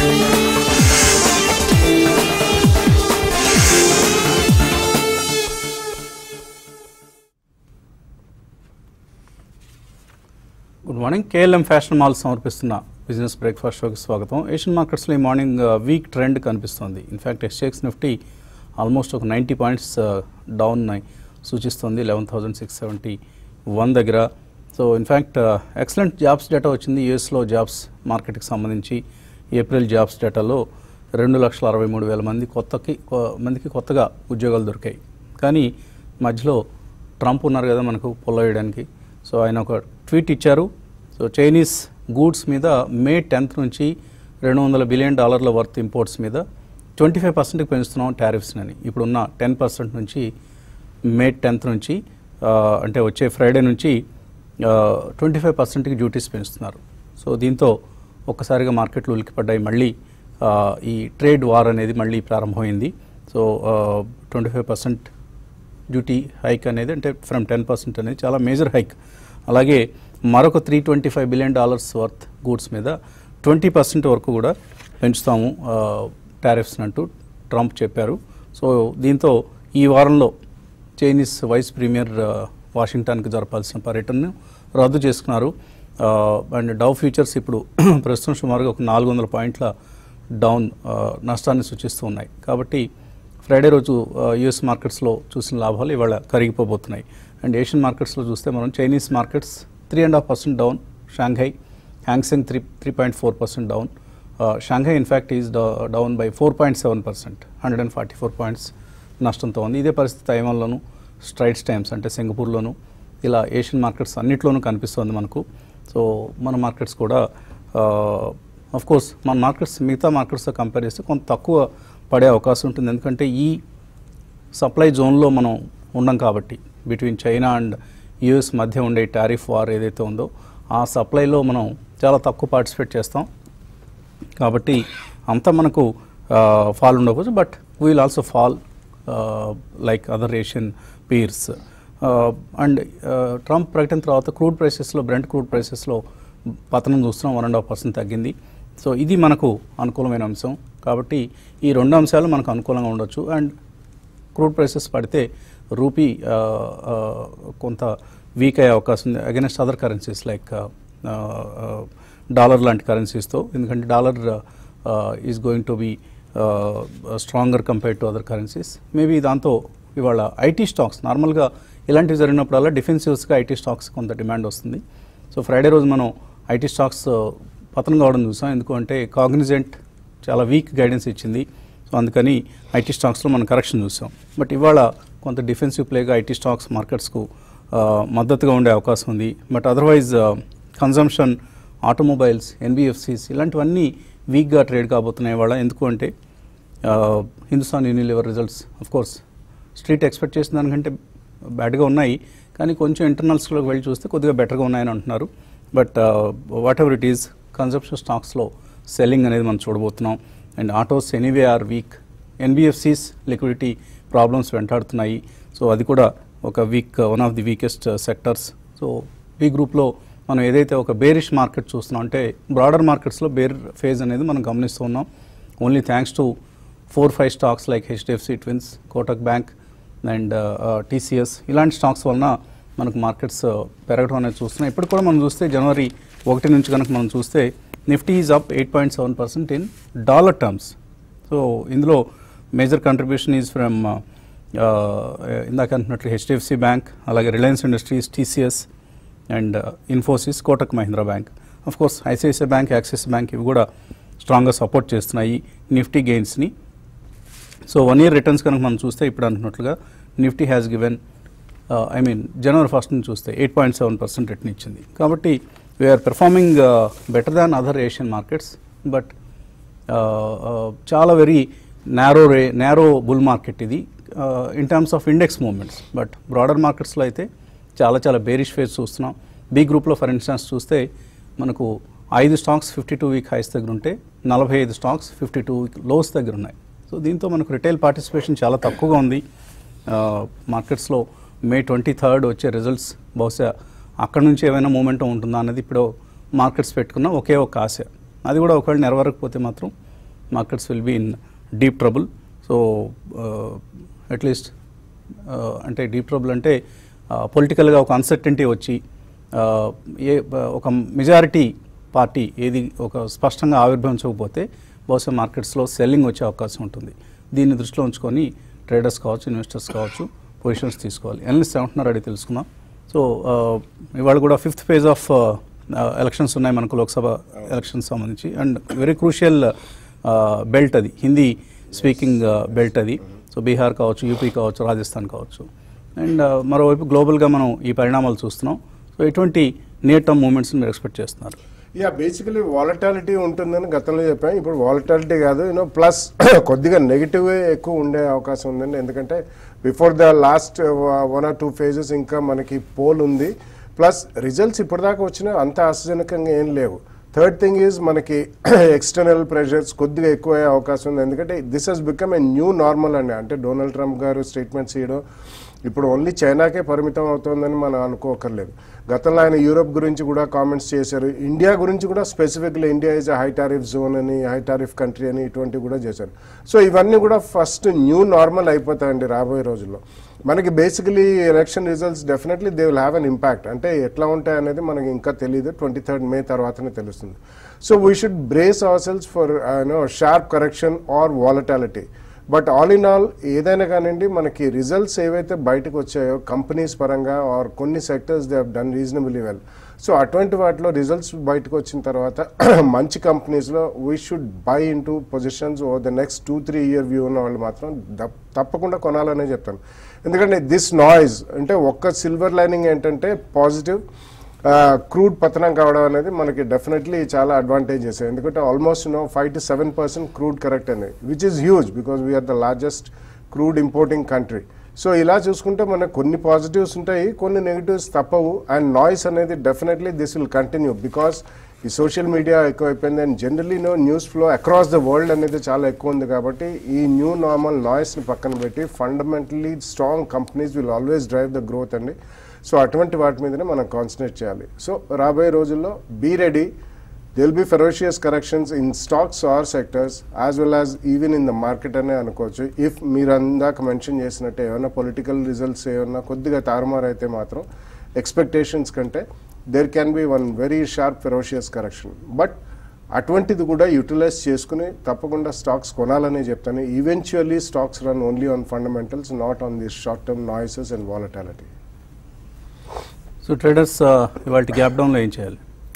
Good morning KLM fashion mall సమర్పిస్తున్న business breakfast షోకి స్వాగతం ఏషియన్ మార్కెట్స్లో ఈ మార్నింగ్ వీక్ ట్రెండ్ కనిపిస్తోంది ఇన్ఫ్యాక్ట్ ఎక్స్చేక్స్ నిఫ్టీ ఆల్మోస్ట్ ఒక నైంటీ పాయింట్స్ డౌన్ సూచిస్తుంది eleven thousand six seventy one దగ్గర so in fact excellent jobs data వచ్చింది యూఎస్లో జాబ్స్ మార్కెట్కి సంబంధించి ఏప్రిల్ జాబ్స్ డేటాలో రెండు లక్షల అరవై మూడు వేల మంది కొత్తకి కొ- మందికి కొత్తగా ఉద్యోగాలు దొరికాయి కానీ మధ్యలో ట్రంప్ ఉన్నారు కదా మనకు పొల్లవేయడానికి సో ఆయన ఒక ట్వీట్ ఇచ్చారు సో చైనీస్ గూడ్స్ మీద మే టెన్త్ నుంచి రెండు వందల బిలియన్ డాలర్ల వర్త్ ఇంపోర్ట్స్ మీద ట్వంటీ ఫైవ్ పర్సెంట్కి పెంచుతున్నాం టారిఫ్స్ అని ఇప్పుడున్న టెన్ పర్సెంట్ నుంచి మే టెన్త్ నుంచి ఆ, అంటే వచ్చే ఫ్రైడే నుంచి ట్వంటీ ఫైవ్ పర్సెంట్కి డ్యూటీస్ పెంచుతున్నారు సో దీంతో ఒక్కసారిగా మార్కెట్లు ఉలికిపడ్డాయి మళ్ళీ ఆ, ఈ ట్రేడ్ వార్ అనేది మళ్ళీ ప్రారంభమైంది so twenty five percent duty hike అనేది అంటే ఫ్రమ్ టెన్ పర్సెంట్ అనేది చాలా మేజర్ హైక్ అలాగే మరొక three twenty five billion dollars worth goods మీద ట్వంటీ పర్సెంట్ వరకు కూడా పెంచుతాము టారిఫ్స్ అంటూ ట్రంప్ చెప్పారు సో దీంతో ఈ వారంలో చైనీస్ వైస్ ప్రీమియర్ ఆ, వాషింగ్టన్కి జరపాల్సిన పర్యటనను రద్దు చేసుకున్నారు ఆ, అండ్ డవ్ ఫ్యూచర్స్ ఇప్పుడు ప్రస్తుతం సుమారుగా ఒక నాలుగు వందల పాయింట్ల డౌన్ ఆ, నష్టాన్ని సూచిస్తూ ఉన్నాయి కాబట్టి ఫ్రైడే రోజు యుఎస్ మార్కెట్స్లో చూసిన లాభాలు ఇవాళ కరిగిపోబోతున్నాయి అండ్ ఏషియన్ మార్కెట్స్లో చూస్తే మనం Chinese markets three and half percent down Shanghai Hang Seng three three point four percent down Shanghai in fact is down by four point seven percent hundred and forty four points నష్టంతో ఉంది ఇదే పరిస్థితి తైవాన్లోను Strides times అంటే సింగపూర్లోను ఇలా Asian markets అన్నిట్లోనూ కనిపిస్తుంది మనకు so మన మార్కెట్స్ కూడా అఫ్ కోర్స్ మన మార్కెట్స్ మిగతా మార్కెట్స్తో కంపేర్ చేస్తే కొంత తక్కువ పడే అవకాశం ఉంటుంది ఎందుకంటే ఈ సప్లై జోన్లో మనం ఉన్నాం కాబట్టి బిట్వీన్ చైనా అండ్ యూఎస్ మధ్య ఉండే టారిఫ్ వార్ ఏదైతే ఉందో ఆ సప్లైలో మనం చాలా తక్కువ పార్టిసిపేట్ చేస్తాం కాబట్టి అంత మనకు ఫాల్ ఉండకపోవచ్చు but will also fall like other Asian peers and Trump ప్రకటన తర్వాత క్రూడ్ ప్రైసెస్లో బ్రెంట్ క్రూడ్ ప్రైసెస్లో పతనం చూస్తున్నాం వన్ అండ్ హాఫ్ పర్సెంట్ తగ్గింది సో ఇది మనకు అనుకూలమైన అంశం కాబట్టి ఈ రెండు అంశాలు మనకు అనుకూలంగా ఉండొచ్చు అండ్ క్రూడ్ ప్రైసెస్ పడితే రూపీ ఆ, ఆ, కొంత వీక్ అయ్యే అవకాశం ఉంది against other currencies like dollar లాంటి కరెన్సీస్తో ఎందుకంటే dollar is going to be stronger compared to other currencies maybe దాంతో ఇవాళ ఐటీ స్టాక్స్ నార్మల్గా ఇలాంటివి జరిగినప్పుడల్లా డిఫెన్సివ్స్గా ఐటీ స్టాక్స్ కొంత డిమాండ్ వస్తుంది సో ఫ్రైడే రోజు మనం ఐటీ స్టాక్స్ పతనం కావడం చూసాం ఎందుకంటే కాగ్నిజెంట్ చాలా వీక్ గైడెన్స్ ఇచ్చింది సో అందుకని ఐటీ స్టాక్స్లో మనం కరెక్షన్ చూసాం బట్ ఇవాళ కొంత డిఫెన్సివ్ ప్లేగా ఐటీ స్టాక్స్ మార్కెట్స్కు ఆ, మద్దతుగా ఉండే అవకాశం ఉంది but otherwise consumption automobiles NBFCs ఇలాంటివన్నీ వీక్గా ట్రేడ్ కాబోతున్నాయి ఇవాళ ఎందుకు అంటే ఆ, Hindustan Unilever results of course street expect చేసిన దానికంటే బ్యాడ్గా ఉన్నాయి కానీ కొంచెం ఇంటర్నల్స్లోకి వెళ్ళి చూస్తే కొద్దిగా బెటర్గా ఉన్నాయని అంటున్నారు but whatever it is consumption స్టాక్స్లో సెల్లింగ్ అనేది మనం చూడబోతున్నాం and autos anyway are weak NBFCs liquidity problems వెంటాడుతున్నాయి సో అది కూడా ఒక weak one of the weakest sectors so ఈ గ్రూప్లో మనం ఏదైతే ఒక బేరిష్ మార్కెట్ చూస్తున్నాం అంటే బ్రాడర్ మార్కెట్స్లో బేర్ ఫేజ్ అనేది మనం గమనిస్తూ ఉన్నాం only thanks to four five stocks like HDFC twins Kotak bank and TCS ఇలాంటి స్టాక్స్ వలన మనకు మార్కెట్స్ పెరగడం అనేది చూస్తున్నాం ఇప్పుడు కూడా మనం చూస్తే జనవరి ఒకటి నుంచి కనుక మనం చూస్తే Nifty is up eight point seven percent in dollar terms so ఇందులో మేజర్ కంట్రిబ్యూషన్ ఈజ్ ఫ్రమ్ ఇందాక అంటున్నట్లు హెచ్డిఎఫ్సి బ్యాంక్ అలాగే Reliance Industries TCS and Infosys Kotak Mahindra bank of course ICICI bank Axis bank ఇవి కూడా స్ట్రాంగ్గా సపోర్ట్ చేస్తున్నాయి నిఫ్టీ గెయిన్స్ని సో వన్ ఇయర్ రిటర్న్స్ కనుక మనం చూస్తే ఇప్పుడు అంటున్నట్లుగా Nifty has given I mean జనవరి ఫస్ట్ నుంచి చూస్తే eight point seven percent return ఇచ్చింది కాబట్టి we're performing better than other Asian markets but చాలా వెరీ నేరో రే నేరో బుల్ మార్కెట్ ఇది in terms of index movements but broader మార్కెట్స్లో అయితే చాలా చాలా బేరిష్ ఫేజ్ చూస్తున్నాం బీ గ్రూప్లో ఫర్ ఇన్స్టాన్స్ చూస్తే మనకు ఐదు stocks fifty two week highs దగ్గర ఉంటే నలభై ఐదు stocks fifty two week lows దగ్గర ఉన్నాయి సో దీంతో మనకు రిటైల్ పార్టిసిపేషన్ చాలా తక్కువగా ఉంది మార్కెట్స్లో మే ట్వంటీ థర్డ్ వచ్చే రిజల్ట్స్ బహుశా అక్కడ నుంచి ఏమైనా మూమెంటం ఉంటుందా అన్నది ఇప్పుడు మార్కెట్స్ పెట్టుకున్న ఒకే ఒక ఆశ అది కూడా ఒకవేళ నెరవేరకపోతే మాత్రం markets will be in deep trouble so at least అంటే డీప్ ట్రబుల్ అంటే పొలిటికల్గా ఒక అన్సర్టెంటీ వచ్చి ఆ, ఏ బ- ఒక మెజారిటీ పార్టీ ఏది ఒక స్పష్టంగా ఆవిర్భవించకపోతే బహుశా మార్కెట్స్లో సెల్లింగ్ వచ్చే అవకాశం ఉంటుంది దీన్ని దృష్టిలో ఉంచుకొని ట్రేడర్స్ కావచ్చు ఇన్వెస్టర్స్ కావచ్చు పొజిషన్స్ తీసుకోవాలి ఎనలిస్ట్ ఏమంటున్నారు అడిగి తెలుసుకుందాం సో ఆ, ఇవాళ కూడా ఫిఫ్త్ ఫేజ్ ఆఫ్ ఎలక్షన్స్ ఉన్నాయి మనకు లోక్సభ ఎలక్షన్స్ సంబంధించి అండ్ వెరీ క్రూషియల్ బెల్ట్ అది హిందీ స్పీకింగ్ బెల్ట్ అది సో బీహార్ కావచ్చు యూపీ కావచ్చు రాజస్థాన్ కావచ్చు అండ్ మరోవైపు గ్లోబల్గా మనం ఈ పరిణామాలు చూస్తున్నాం సో ఎటువంటి నియర్ టర్మ్ మూమెంట్స్ మీరు ఎక్స్పెక్ట్ చేస్తున్నారు యా బేసికలీ వాలటాలిటీ ఉంటుందని గతంలో చెప్పాను ఇప్పుడు వాలటాలిటీ కాదు యూనో ప్లస్ కొద్దిగా నెగిటివ్ ఎక్కువ ఉండే అవకాశం ఉందండి ఎందుకంటే before the last one or two phases ఇంకా మనకి పోల్ ఉంది ప్లస్ రిజల్ట్స్ ఇప్పటిదాకా వచ్చినా అంత ఆశాజనకంగా ఏం లేవు థర్డ్ థింగ్ ఈజ్ మనకి ఎక్స్టర్నల్ ప్రెషర్స్ కొద్దిగా ఎక్కువ అయ్యే అవకాశం ఉంది ఎందుకంటే this he's become a new normal అండి అంటే డొనాల్డ్ ట్రంప్ గారు స్టేట్మెంట్స్ ఇవ్వడం ఇప్పుడు ఓన్లీ చైనాకే పరిమితం అవుతోందని మనం అనుకోకర్లేదు గతంలో ఆయన యూరోప్ గురించి కూడా కామెంట్స్ చేశారు ఇండియా గురించి కూడా స్పెసిఫిక్లీ India is high tariff zone అని హై టారిఫ్ కంట్రీ అని ఇటువంటివి కూడా చేశారు సో ఇవన్నీ కూడా ఫస్ట్ న్యూ నార్మల్ అయిపోతాయండి రాబోయే రోజుల్లో మనకి basically election results definitely they will have an impact అంటే ఎట్లా ఉంటాయి అనేది మనకి ఇంకా తెలియదు ట్వంటీ థర్డ్ మే తర్వాతనే తెలుస్తుంది so we should brace our selves for no sharp correction or volatility but all in all ఏదైనా కానివ్వండి మనకి రిజల్ట్స్ ఏవైతే బయటకు వచ్చాయో కంపెనీస్ పరంగా ఆర్ కొన్ని sectors they done reasonably well so అటువంటి వాటిలో రిజల్ట్స్ బయటకు వచ్చిన తర్వాత మంచి కంపెనీస్లో we should buy into positions over the next two three year view ఉన్న వాళ్ళు మాత్రం దప్- తప్పకుండా కొనాలనే చెప్తాను ఎందుకంటే దిస్ నాయిస్ అంటే ఒక్క సిల్వర్ లైనింగ్ ఏంటంటే పాజిటివ్ క్రూడ్ పతనం కావడం అనేది మనకి డెఫినెట్లీ చాలా అడ్వాంటేజెస్ ఎందుకంటే almost now five to seven percent crude correct అనేది which is huge because we're the largest crude importing country so ఇలా చూసుకుంటే మనకు కొన్ని పాజిటివ్స్ ఉంటాయి కొన్ని నెగిటివ్స్ తప్పవు అండ్ నాయిస్ అనేది definitely this will continue because ఈ సోషల్ మీడియా ఎక్కువైపోయింది and generally now news flow across the world అనేది చాలా ఎక్కువ ఉంది కాబట్టి ఈ న్యూ నార్మల్ నాయిస్ని పక్కన పెట్టి fundamentally strong companies will always drive the growth అండి సో అటువంటి వాటి మీదనే మనం కాన్సన్ట్రేట్ చేయాలి సో రాబోయే రోజుల్లో be ready they will be ferocious corrections in stocks or sectors as well as even in the market అనే అనుకోవచ్చు ఇఫ్ మీరు అందాక మెన్షన్ చేసినట్టే ఏమైనా పొలిటికల్ రిజల్ట్స్ ఏమన్నా కొద్దిగా తారుమారు అయితే మాత్రం ఎక్స్పెక్టేషన్స్ కంటే there can be one very sharp ferocious correction but అటువంటిది కూడా యూటిలైజ్ చేసుకుని తప్పకుండా స్టాక్స్ కొనాలనే చెప్తాను eventually stocks run only on fundamentals not on the short term noises and volatility so traders ఇవాళ గ్యాప్ డౌన్లో ఏం చేయాలి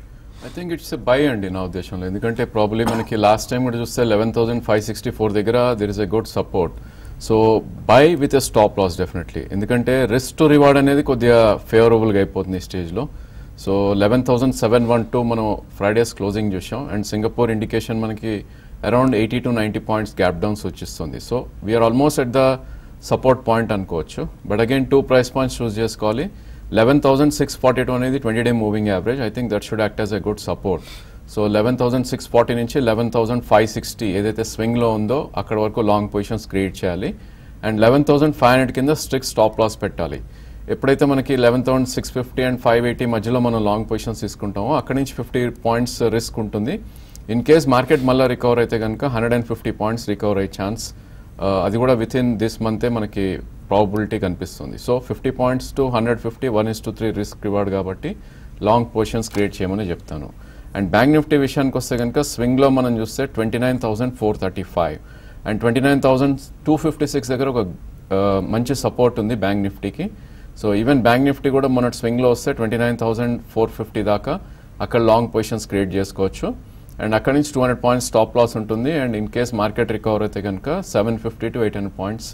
I think it's a buy అండి నా ఉద్దేశంలో ఎందుకంటే ప్రాబ్లీ మనకి లాస్ట్ టైం కూడా చూస్తే eleven thousand five sixty four దగ్గర there is a good support so buy with a stop loss definitely ఎందుకంటే రిస్క్ టు రివార్డ్ అనేది కొద్దిగా ఫేవరబుల్గా అయిపోతుంది ఈ స్టేజ్లో so eleven thousand seven one two మనం ఫ్రైడేస్ క్లోజింగ్ చూసాం అండ్ సింగపూర్ ఇండికేషన్ మనకి around eighty to ninety points gap downs వచ్చిస్తుంది so we're almost at the support point అనుకోవచ్చు but again two price points చూస్ చేసుకోవాలి eleven thousand six forty two అనేది twenty day moving average I think that should act as a good support so eleven thousand six forty నుంచి eleven thousand five sixty ఏదైతే స్వింగ్లో ఉందో అక్కడ వరకు long positions create చేయాలి and eleven thousand five hundred కింద strict stop loss పెట్టాలి ఎప్పుడైతే మనకి eleven thousand six fifty and five eighty మధ్యలో మనం లాంగ్ పొజిషన్స్ తీసుకుంటామో అక్కడ నుంచి ఫిఫ్టీ పాయింట్స్ రిస్క్ ఉంటుంది ఇన్ కేస్ మార్కెట్ మళ్ళీ రికవర్ అయితే కనుక hundred and fifty points recover అయ్యే ఛాన్స్ అది కూడా విత్ ఇన్ దిస్ మంతే మనకి ప్రాబిలిటీ కనిపిస్తుంది so fifty points to hundred fifty one is to three risk reward కాబట్టి లాంగ్ పొజిషన్స్ క్రియేట్ చేయమని చెప్తాను అండ్ బ్యాంక్ నిఫ్టీ విషయానికి వస్తే కనుక స్వింగ్లో మనం చూస్తే twenty nine thousand four thirty five and twenty nine thousand two fifty six దగ్గర ఒక ఆ, మంచి సపోర్ట్ ఉంది బ్యాంక్ నిఫ్టీకి సో ఈవెన్ బ్యాంక్ నిఫ్టీ కూడా మొన్న స్వింగ్లో వస్తే twenty nine thousand four fifty దాకా అక్కడ లాంగ్ పొజిషన్స్ క్రియేట్ చేసుకోవచ్చు అండ్ అక్కడ నుంచి two hundred points stop loss ఉంటుంది and in case market recover అయితే కనుక seven fifty to eight hundred points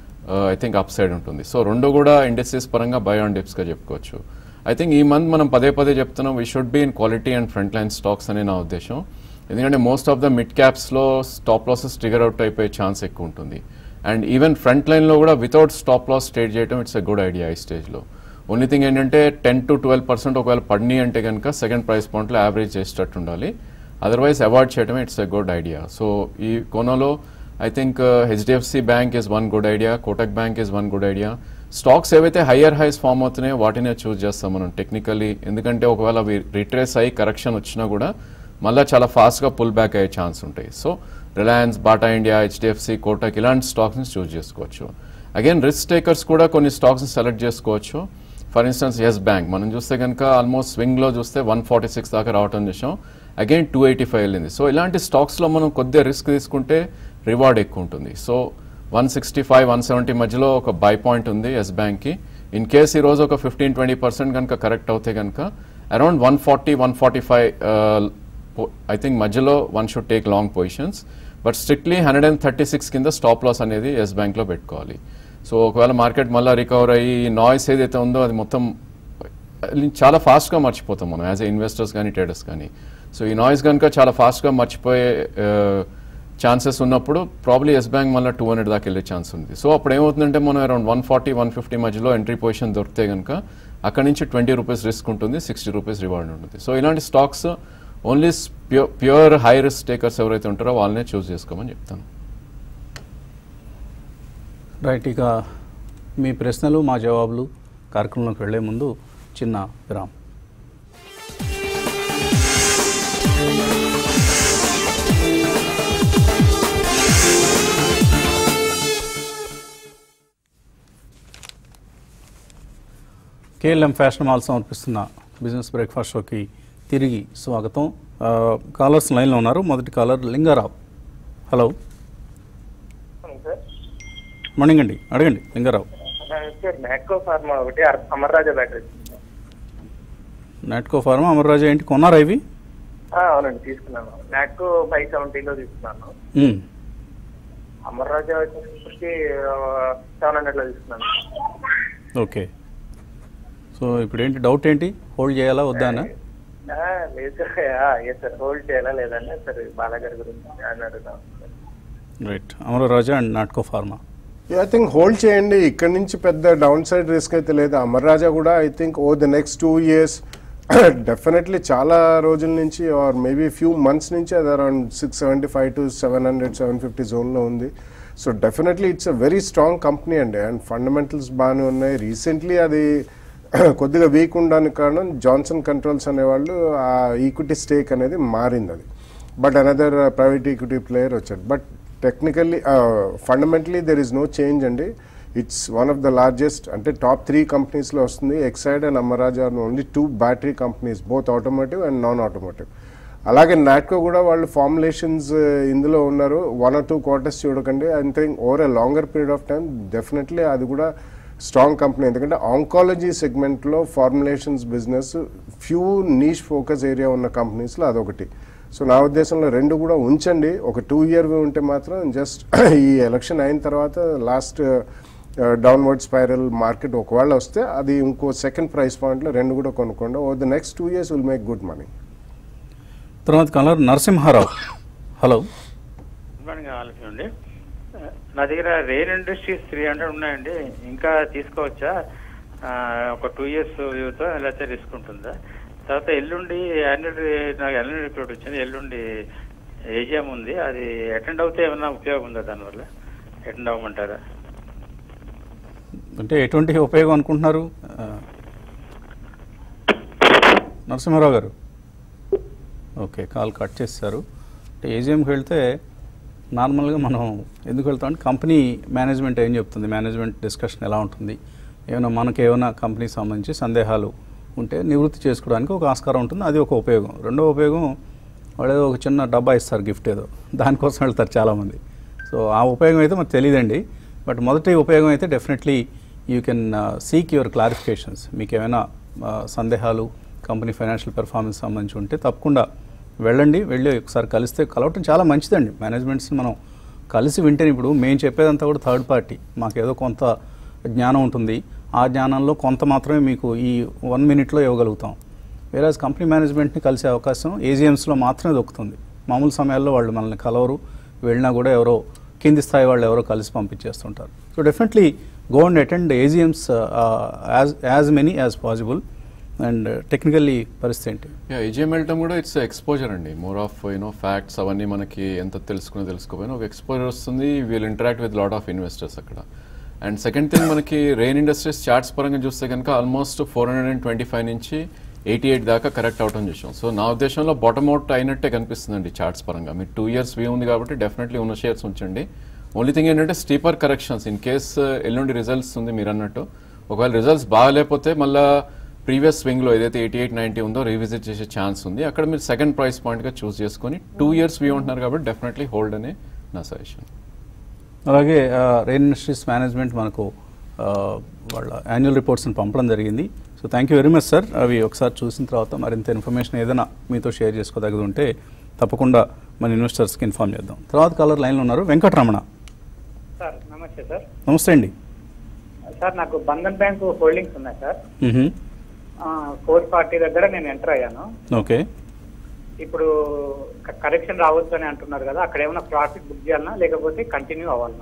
I think up side ఉంటుంది సో రెండు కూడా ఇండస్ట్రీస్ పరంగా బై ఆన్ డిప్స్గా చెప్పుకోవచ్చు ఐ థింక్ ఈ మంత్ మనం పదే పదే చెప్తున్నాం we should be in quality and front line stocks అనే నా ఉద్దేశం ఎందుకంటే మోస్ట్ ఆఫ్ ద మిడ్ క్యాప్స్లో స్టాప్ లాసెస్ ట్రిగర్ అవుట్ అయిపోయే ఛాన్స్ ఎక్కువ ఉంటుంది అండ్ ఈవెన్ ఫ్రంట్ లైన్లో కూడా వితౌట్ స్టాప్ లాస్ ట్రేడ్ చేయడం ఇట్స్ ఎ గుడ్ ఐడియా ఈ స్టేజ్లో ఓన్లీ థింగ్ ఏంటంటే టెన్ టు ట్వెల్వ్ పర్సెంట్ ఒకవేళ పడిని అంటే కనుక సెకండ్ ప్రైస్ పాయింట్లో యావరేజ్ చేసేటట్టు ఉండాలి అదర్వైజ్ అవాయిడ్ చేయడమే it's a good idea so ఈ కోనలో I think HDFC bank is one good idea Kotak bank is one good idea stocks ఏవైతే హయ్యర్ హైస్ ఫామ్ అవుతున్నాయో వాటినే చూస్ చేస్తాం మనం టెక్నికల్లీ ఎందుకంటే ఒకవేళ అవి రిట్రేస్ అయ్యి కరెక్షన్ వచ్చినా కూడా మళ్ళీ చాలా ఫాస్ట్గా పుల్ బ్యాక్ అయ్యే ఛాన్స్ ఉంటాయి so Reliance Bata India HDFC Kotak ఇలాంటి స్టాక్స్ని చూస్ చేసుకోవచ్చు అగైన్ రిస్క్ టేకర్స్ కూడా కొన్ని స్టాక్స్ని సెలెక్ట్ చేసుకోవచ్చు ఫర్ ఇన్స్టెన్స్ ఎస్ బ్యాంక్ మనం చూస్తే కనుక ఆల్మోస్ట్ స్వింగ్లో చూస్తే వన్ ఫార్టీ సిక్స్ దాకా రావటం చూసాం అగైన్ టూ ఎయిటీ ఫైవ్ వెళ్ళింది సో ఇలాంటి స్టాక్స్లో మనం కొద్దిగా రిస్క్ తీసుకుంటే రివార్డ్ ఎక్కువ ఉంటుంది so one sixty five one seventy మధ్యలో ఒక బై పాయింట్ ఉంది ఎస్ బ్యాంక్కి ఇన్ కేస్ ఈ రోజు ఒక ఫిఫ్టీన్ ట్వంటీ పర్సెంట్ కనుక కరెక్ట్ అవుతే కనుక around one forty one forty five I think మధ్యలో one should take long positions but strictly hundred and thirty six కింద స్టాప్ లాస్ అనేది ఎస్ బ్యాంక్లో పెట్టుకోవాలి సో ఒకవేళ మార్కెట్ మళ్ళీ రికవర్ అయ్యి నాయిస్ ఏదైతే ఉందో అది మొత్తం అది చాలా ఫాస్ట్గా మర్చిపోతాం మనం యాజ్ ఎ ఇన్వెస్టర్స్ కానీ ట్రేడర్స్ కానీ సో ఈ నాయిస్ కనుక చాలా ఫాస్ట్గా మర్చిపోయే ఛాన్సెస్ ఉన్నప్పుడు ప్రాబ్లీ ఎస్ బ్యాంక్ మళ్ళీ టూ హండ్రెడ్ దాకా వెళ్ళే ఛాన్స్ ఉంది సో అప్పుడు ఏమవుతుందంటే మనం around one forty one fifty మధ్యలో ఎంట్రీ పొజిషన్ దొరికితే కనుక అక్కడ నుంచి ట్వంటీ రూపీస్ రిస్క్ ఉంటుంది సిక్స్టీ రూపీస్ రివార్డ్ ఉంటుంది సో ఇలాంటి stocks only pure pure high risk takers ఎవరైతే ఉంటారో వాళ్ళనే చూస్ చేసుకోమని చెప్తాను రైట్ ఇక మీ ప్రశ్నలు మా జవాబులు కార్యక్రమంలోకి వెళ్లే ముందు చిన్న విరామ్ కేఎల్ఎం ఫ్యాషన్ మాల్ సమర్పిస్తున్న బిజినెస్ బ్రేక్ఫాస్ట్ షోకి తిరిగి స్వాగతం ఆ, కాలర్స్ లైన్లో ఉన్నారు మొదటి caller Lingarao hello sir morning అండి అడగండి లింగారావు సార్ మ్యాక్రో ఫార్మా ఒకటి అర్- అమర్ రాజా బ్యాటరీ నాట్కో ఫార్మా అమర్రాజా ఏంటి కొన్నారా ఇవి ఆ, అవునండి తీసుకున్నాను మ్యాక్రో ఫైవ్ సెవెంటీలో తీసుకున్నాను మ్మ్. అమర్ రాజా వచ్చేసి సెవెన్ హండ్రెడ్లో తీసుకున్నాను ఓకే సో ఇప్పుడు ఏంటి డౌట్ ఏంటి హోల్డ్ చేయాలా వద్దా అనా ఆ, లేదు సార్ ఎస్ సార్ హోల్డ్ చేయాలా లేదన్నా సార్ బాలాగారి గురించి అని అడుగుతాం right Amararaja and Natco pharma I think hold చేయండి ఇక్కడ నుంచి పెద్ద డౌన్ సైడ్ రిస్క్ అయితే లేదు అమర్ రాజా కూడా I think oh the next two years definitely చాలా రోజుల నుంచి ఆర్ మేబీ ఫ్యూ మంత్స్ నుంచి అది around six seventy five to seven hundred seven fifty జోన్లో ఉంది so definitely it's a very strong company అండి అండ్ ఫండమెంటల్స్ బాగానే ఉన్నాయి రీసెంట్లీ అది కొద్దిగా వీక్ ఉండడానికి కారణం జాన్సన్ కంట్రోల్స్ అనేవాళ్ళు ఆ ఈక్విటీ స్టేక్ అనేది మారింది అది but another private equity player వచ్చాడు but technically fundamentally there is no change అండి it's one of the largest అంటే టాప్ త్రీ కంపెనీస్లో వస్తుంది exide and Amaraja only two battery companies both automotive and non automotive అలాగే నాట్కో కూడా వాళ్ళు ఫార్ములేషన్స్ ఇందులో ఉన్నారు వన్ ఆర్ టూ క్వార్టర్స్ చూడకండి I think over a longer period of time definitely అది కూడా స్ట్రాంగ్ కంపెనీ ఎందుకంటే ఆంకాలజీ సెగ్మెంట్లో formulations business few niche focus area ఉన్న కంపెనీస్లో అదొకటి సో నా ఉద్దేశంలో రెండు కూడా ఉంచండి ఒక టూ ఇయర్ ఉంటే మాత్రం జస్ట్ ఈ ఎలక్షన్ అయిన తర్వాత లాస్ట్ డౌన్వర్డ్ స్పైరల్ మార్కెట్ ఒకవేళ వస్తే అది ఇంకో సెకండ్ ప్రైస్ పాయింట్లో రెండు కూడా కొనుక్కోండి oh the next two years will make good money తర్వాత caller Narasimharao hello good morning ఆలస్యం అండి నా దగ్గర రేర్ ఇండస్ట్రీస్ త్రీ హండ్రెడ్ ఉన్నాయండి ఇంకా తీసుకోవచ్చా ఆ, ఒక టూ ఇయర్స్ వ్యూతో లేకపోతే రిస్క్ ఉంటుందా తర్వాత ఎల్లుండి యాన్యువల్ నాకు యాన్యువల్ రిపోర్ట్ వచ్చింది ఎల్లుండి ఏజిఎం ఉంది అది అటెండ్ అవుతే ఏమైనా ఉపయోగం ఉందా దానివల్ల అటెండ్ అవ్వమంటారా అంటే ఎటువంటి ఉపయోగం అనుకుంటున్నారు ఆ, నరసింహారావు గారు ఓకే కాల్ కట్ చేశారు అంటే ఏజిఎంకి వెళ్తే నార్మల్గా మనం ఎందుకు వెళ్తాం అంటే కంపెనీ మేనేజ్మెంట్ ఏం చెప్తుంది మేనేజ్మెంట్ డిస్కషన్ ఎలా ఉంటుంది ఏమైనా మనకి ఏమైనా కంపెనీకి సంబంధించి సందేహాలు ఉంటే నివృత్తి చేసుకోవడానికి ఒక ఆస్కారం ఉంటుంది అది ఒక ఉపయోగం రెండో ఉపయోగం వాళ్ళు ఏదో ఒక చిన్న డబ్బా ఇస్తారు గిఫ్ట్ ఏదో దానికోసం వెళ్తారు చాలామంది సో ఆ ఉపయోగం అయితే మనకు తెలియదండి బట్ మొదటి ఉపయోగం అయితే definitely you can seek your clarifications మీకు ఏమైనా ఆ, సందేహాలు కంపెనీ ఫైనాన్షియల్ పెర్ఫార్మెన్స్ సంబంధించి ఉంటే తప్పకుండా వెళ్ళండి వెళ్ళి ఒకసారి కలిస్తే కలవటం చాలా మంచిదండి మేనేజ్మెంట్స్ని మనం కలిసి వింటేనే ఇప్పుడు మేము చెప్పేదంతా కూడా థర్డ్ పార్టీ మాకేదో కొంత జ్ఞానం ఉంటుంది ఆ జ్ఞానంలో కొంత మాత్రమే మీకు ఈ వన్ మినిట్లో ఇవ్వగలుగుతాం వేరే కంపెనీ మేనేజ్మెంట్ని కలిసే అవకాశం ఏజిఎమ్స్లో మాత్రమే దొరుకుతుంది మామూలు సమయాల్లో వాళ్ళు మనల్ని కలవరు వెళ్ళినా కూడా ఎవరో కింది స్థాయి వాళ్ళు ఎవరో కలిసి పంపించేస్తుంటారు so definitely go and attend AGMs as as many as possible and technically పరిస్థితి ఏంటి యా ఈజీఎం వెళ్ళటం కూడా ఇట్స్ ఎక్స్పోజర్ అండి మోర్ ఆఫ్ యూనో ఫ్యాక్ట్స్ అవన్నీ మనకి ఎంత తెలుసుకుని తెలుసుకోపోయినా ఒక ఎక్స్పోజర్ వస్తుంది we'll interact with lot of investors అక్కడ అండ్ సెకండ్ థింగ్ మనకి రెయిన్ ఇండస్ట్రీస్ చార్ట్స్ పరంగా చూస్తే కనుక almost four hundred and twenty five నుంచి ఎయిటీ ఎయిట్ దాకా కరెక్ట్ అవటం చూసాం సో నా ఉద్దేశంలో బాటమ్ అవుట్ అయినట్టే కనిపిస్తుందండి చార్ట్స్ పరంగా మీరు టూ ఇయర్స్ వ్యూ ఉంది కాబట్టి డెఫినెట్లీ ఉన్న షేర్స్ ఉంచండి ఓన్లీ థింగ్ ఏంటంటే స్టీపర్ కరెక్షన్స్ ఇన్ కేస్ ఎల్లుండి రిజల్ట్స్ ఉంది మీరు అన్నట్టు ఒకవేళ రిజల్ట్స్ బాగాలేకపోతే మళ్ళీ ప్రీవియస్ స్వింగ్లో ఏదైతే ఎయిటీ ఎయిట్ నైంటీ ఉందో రీవిజిట్ చేసే ఛాన్స్ ఉంది అక్కడ మీరు సెకండ్ ప్రైస్ పాయింట్గా చూస్ చేసుకొని టూ ఇయర్స్ వ్యూ ఉంటున్నారు కాబట్టి డెఫినెట్లీ హోల్డ్ అనే నా సజెషన్ అలాగే రెయిన్ ఇండస్ట్రీస్ మేనేజ్మెంట్ మనకు ఆ, వాళ్ళ యాన్యువల్ రిపోర్ట్స్ని పంపడం జరిగింది so thank you very much sir అవి ఒకసారి చూసిన తర్వాత మరింత ఇన్ఫర్మేషన్ ఏదైనా మీతో షేర్ చేసుకోదగ్గది ఉంటే తప్పకుండా మన ఇన్వెస్టర్స్కి ఇన్ఫార్మ్ చేద్దాం తర్వాత కాలర్ లైన్లో ఉన్నారు వెంకటరమణ సార్ నమస్తే సార్ నమస్తే అండి సార్ నాకు బంధన్ బ్యాంక్ హోల్డింగ్స్ ఉన్నాయి సార్ మ్హూ. ఫోర్ ఫార్టీ దగ్గర నేను ఎంటర్ అయ్యాను ఓకే ఇప్పుడు కరెక్షన్ రావచ్చు అని అంటున్నారు కదా అక్కడ ఏమైనా ప్రాఫిట్ బుక్ చేయాలనా లేకపోతే కంటిన్యూ అవ్వాలనా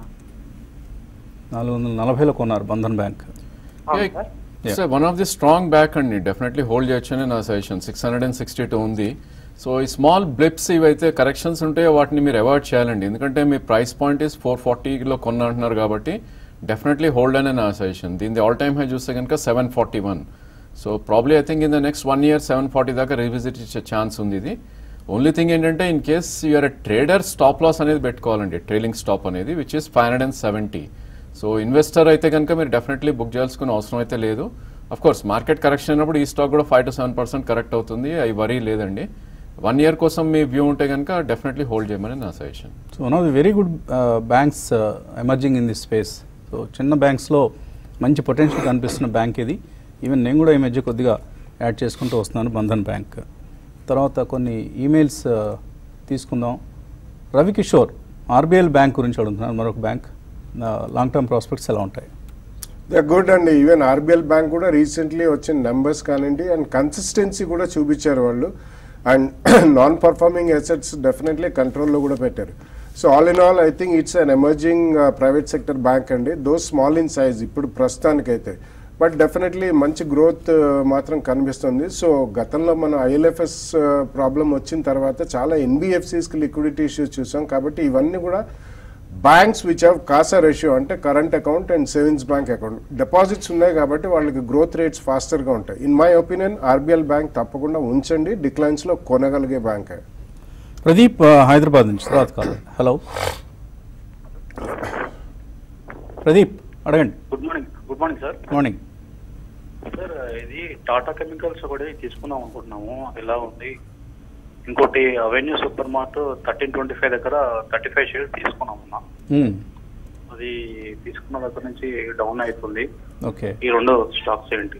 నాలుగు వందల నలభైలో కొన్నారు బంధన్ బ్యాంక్ అవును sir so one of the strong back అండి డెఫినెట్లీ హోల్డ్ చేయొచ్చని నా suggestion six hundred and sixty two ఉంది సో ఈ స్మాల్ బ్లిప్స్ ఇవైతే కరెక్షన్స్ ఉంటాయో వాటిని మీరు అవాయిడ్ చేయాలండి ఎందుకంటే మీ ప్రైస్ పాయింట్ ఇస్ ఫోర్ ఫార్టీలో కొన్న అంటున్నారు కాబట్టి డెఫినెట్లీ హోల్డ్ అనే నా సజెషన్ దీని ఆల్ టైమ్ హై చూస్తే కనుక seven forty one so probably I think in the next one year seven forty దాకా రివిజిట్ ఇచ్చే ఛాన్స్ ఉంది ఇది ఓన్లీ థింగ్ ఏంటంటే in case you're trader stop loss అనేది పెట్టుకోవాలండి ట్రైలింగ్ స్టాప్ అనేది which is five hundred and seventy so investor అయితే కనుక మీరు డెఫినెట్లీ బుక్ చేయాల్సుకునే అవసరం అయితే లేదు అఫ్ కోర్స్ మార్కెట్ కరెక్షన్ అయినప్పుడు ఈ స్టాక్ కూడా five to seven percent correct అవుతుంది అవి వరీ లేదండి వన్ ఇయర్ కోసం మీ వ్యూ ఉంటే కనుక డెఫినెట్లీ హోల్డ్ చేయమని నా suggestion so one of the very good banks emerging in this space so చిన్న బ్యాంక్స్లో మంచి పొటెన్షియల్ కనిపిస్తున్న బ్యాంక్ ఇది ఈవెన్ నేను కూడా ఈ మధ్య కొద్దిగా యాడ్ చేసుకుంటూ వస్తున్నాను బంధన్ బ్యాంక్ తర్వాత కొన్ని ఈమెయిల్స్ తీసుకుందాం రవికిషోర్ ఆర్బీఎల్ బ్యాంక్ గురించి అడుగుతున్నాను మరొక బ్యాంక్ లాంగ్ టర్మ్ ప్రాస్పెక్ట్స్ ఎలా ఉంటాయి ద గుడ్ అండి ఈవెన్ ఆర్బిఎల్ బ్యాంక్ కూడా రీసెంట్లీ వచ్చిన నెంబర్స్ కానివ్వండి అండ్ కన్సిస్టెన్సీ కూడా చూపించారు వాళ్ళు and non performing assets definitely కంట్రోల్లో కూడా పెట్టారు so all in all I think it's an emerging private sector bank అండి దో స్మాల్ ఇన్ సైజ్ ఇప్పుడు ప్రస్తుతానికైతే బట్ డెఫినెట్లీ మంచి గ్రోత్ మాత్రం కనిపిస్తుంది సో గతంలో మనం ఐఎల్ఎఫ్ఎస్ ప్రాబ్లం వచ్చిన తర్వాత చాలా ఎన్బిఎఫ్సిస్కి లిక్విడిటీ ఇష్యూస్ చూసాం కాబట్టి ఇవన్నీ కూడా banks which have CASA ratio అంటే current account and savings bank account deposits ఉన్నాయి కాబట్టి వాళ్ళకి గ్రోత్ రేట్స్ ఫాస్టర్గా ఉంటాయి in my opinion RBL bank తప్పకుండా ఉంచండి డిక్లైన్స్లో కొనగలిగే బ్యాంక్ ప్రదీప్ uh, హైదరాబాద్ నుంచి తర్వాత కాలర్ హలో ప్రదీప్ అడగండి good morning good morning sir morning sir ఇది టాటా కెమికల్స్ ఒకటి తీసుకుందాం అనుకుంటున్నాము ఎలా ఉంది ఇంకోటి avenue super mart thirteen twenty five దగ్గర థర్టీ ఫైవ్ షేర్ తీసుకున్నాం అన్న అది తీసుకున్న దగ్గర నుంచి డౌన్ అవుతుంది ఓకే ఈ రెండు స్టాక్స్ ఏంటి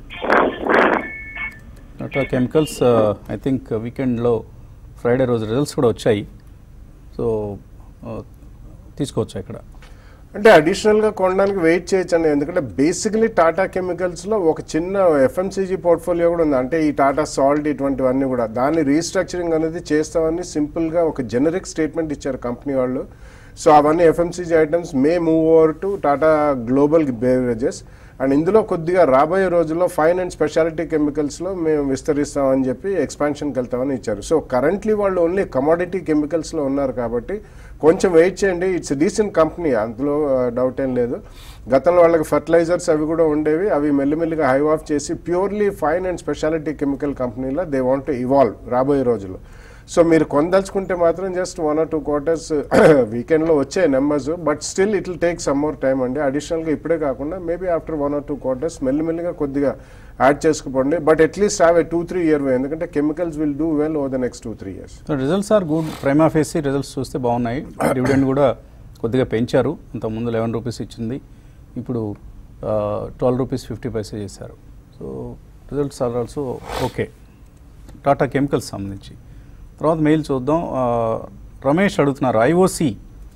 టాటా కెమికల్స్ ఐ థింక్ వీకెండ్లో ఫ్రైడే రోజు రిజల్ట్స్ కూడా వచ్చాయి సో తీసుకోవచ్చు ఇక్కడ అంటే అడిషనల్గా కొనడానికి వెయిట్ చేయొచ్చండి ఎందుకంటే బేసికలీ టాటా కెమికల్స్లో ఒక చిన్న ఎఫ్ఎంసీజీ పోర్ట్ఫోలియో కూడా ఉంది అంటే ఈ టాటా సాల్ట్ ఇటువంటివన్నీ కూడా దాన్ని రీస్ట్రక్చరింగ్ అనేది చేస్తామని సింపుల్గా ఒక జనరిక్ స్టేట్మెంట్ ఇచ్చారు కంపెనీ వాళ్ళు సో అవన్నీ FMCG items may move over to Tata global beverages and ఇందులో కొద్దిగా రాబోయే రోజుల్లో ఫైన్ అండ్ స్పెషాలిటీ కెమికల్స్లో మేము విస్తరిస్తామని చెప్పి ఎక్స్పాన్షన్కి వెళ్తామని ఇచ్చారు సో కరెంట్లీ వాళ్ళు ఓన్లీ కమాడిటీ కెమికల్స్లో ఉన్నారు కాబట్టి కొంచెం వెయిట్ చేయండి ఇట్స్ డీసెంట్ కంపెనీ అందులో డౌట్ ఏం లేదు గతంలో వాళ్ళకి ఫర్టిలైజర్స్ అవి కూడా ఉండేవి అవి మెల్లిమెల్లిగా హై ఆఫ్ చేసి purely fine and speciality chemical కంపెనీలో దే వాంట్ టు ఇవాల్వ్ రాబోయే రోజుల్లో సో మీరు కొనదలుచుకుంటే మాత్రం just one or two quarters వీకెండ్లో వచ్చే numbers but still it will take some more time అండి అడిషనల్గా ఇప్పుడే కాకుండా maybe after one or two quarters మెల్లిమెల్లిగా కొద్దిగా యాడ్ చేసుకుపోండి but at least have a two three year way ఎందుకంటే chemicals will do well over the next two three years so results are good prima facie results చూస్తే బాగున్నాయి dividend కూడా కొద్దిగా పెంచారు అంతకుముందు లెవెన్ రూపీస్ ఇచ్చింది ఇప్పుడు ట్వెల్వ్ రూపీస్ ఫిఫ్టీ పైసే చేశారు so results are also okay Tata chemicals సంబంధించి తర్వాత మెయిల్ చూద్దాం ఆ, రమేష్ అడుగుతున్నారు ఐఓసి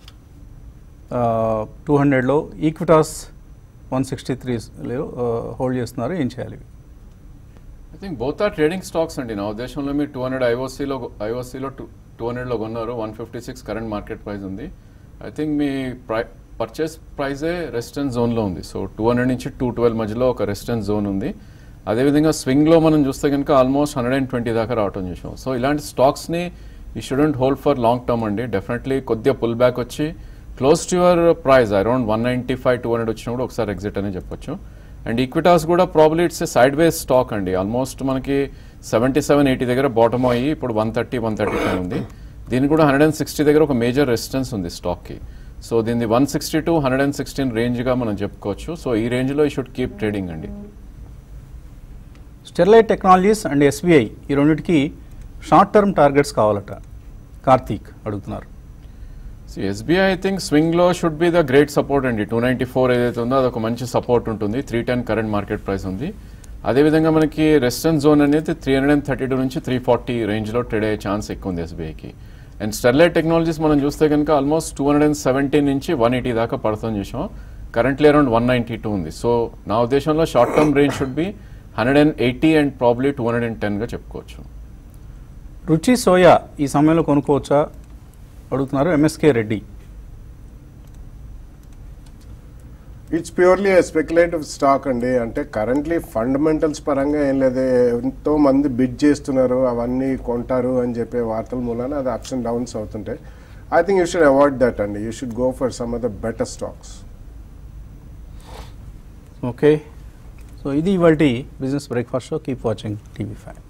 టూ హండ్రెడ్లో ఈక్విటాస్ వన్ సిక్స్టీ త్రీలో హోల్డ్ చేస్తున్నారు ఏం చేయాలి I think both are trading stocks అండి నా ఉద్దేశంలో మీరు టూ హండ్రెడ్ ఐఓసీలో ఐఓసీలో టూ టూ హండ్రెడ్లో కొన్నారు one fifty six current market price ఉంది ఐ థింక్ మీ ప్రై పర్చేస్ ప్రైజే రెసిస్టెన్స్ జోన్లో ఉంది సో టూ హండ్రెడ్ నుంచి టూ ట్వెల్వ్ మధ్యలో ఒక రెసిస్టెన్స్ జోన్ ఉంది అదేవిధంగా స్వింగ్లో మనం చూస్తే కనుక ఆల్మోస్ట్ హండ్రెడ్ అండ్ ట్వంటీ దాకా రావటం చూసాం సో ఇలాంటి స్టాక్స్ని ఈ shouldn't hold for long term అండి డెఫినెట్లీ కొద్దిగా పుల్ బ్యాక్ వచ్చి close to your price around one ninety five two hundred వచ్చినప్పుడు ఒకసారి ఎగ్జిట్ అని చెప్పొచ్చు అండ్ ఈక్విటాస్ కూడా probably it's a sideways stock అండి ఆల్మోస్ట్ మనకి సెవెంటీ సెవెన్ ఎయిటీ దగ్గర బాటమ్ అయ్యి ఇప్పుడు one thirty one thirty five ఉంది దీనికి కూడా హండ్రెడ్ అండ్ సిక్స్టీ దగ్గర ఒక మేజర్ రెసిస్టెన్స్ ఉంది స్టాక్కి సో దీన్ని one sixty to hundred and sixteen రేంజ్గా మనం చెప్పుకోవచ్చు సో ఈ రేంజ్లో ఈ షుడ్ కీప్ ట్రేడింగ్ అండి స్టెర్లైట్ టెక్నాలజీస్ అండ్ ఎస్బీఐ ఈ రెండింటికి షార్ట్ టర్మ్ టార్గెట్స్ కావాలట కార్తీక్ అడుగుతున్నారు ఎస్బీఐ ఐ థింక్ స్వింగ్లో should be the great support అండి టూ నైంటీ ఫోర్ ఏదైతే ఉందో అదొక మంచి సపోర్ట్ ఉంటుంది three ten current market price ఉంది అదేవిధంగా మనకి రెస్టర్న్ జోన్ అనేది three hundred and thirty two నుంచి త్రీ ఫార్టీ రేంజ్లో ట్రేడ్ అయ్యే ఛాన్స్ ఎక్కువ ఉంది ఎస్బీఐకి అండ్ స్టెర్లైట్ టెక్నాలజీస్ మనం చూస్తే కనుక almost two hundred and seventy నుంచి వన్ ఎయిటీ దాకా పడుతుంది చూసాం currently around one ninety two ఉంది సో నా ఉద్దేశంలో short term range should be hundred and eighty and probably two hundred and టెన్గా చెప్పుకోవచ్చు రుచి సోయా ఈ సమయంలో కొనుక్కోవచ్చా అడుగుతున్నారు M S K Reddy it's purely speculative stock అండి అంటే కరెంట్లీ ఫండమెంటల్స్ పరంగా ఏం లేదు ఎంతో మంది బిడ్ చేస్తున్నారు అవన్నీ కొంటారు అని చెప్పే వార్తల మూలాన అది అప్స్ అండ్ డౌన్స్ అవుతుంటాయి I think you should avoid that అండి you should go for some of the better stocks okay so ఇది ఇవాళ business breakfast show keep watching TV five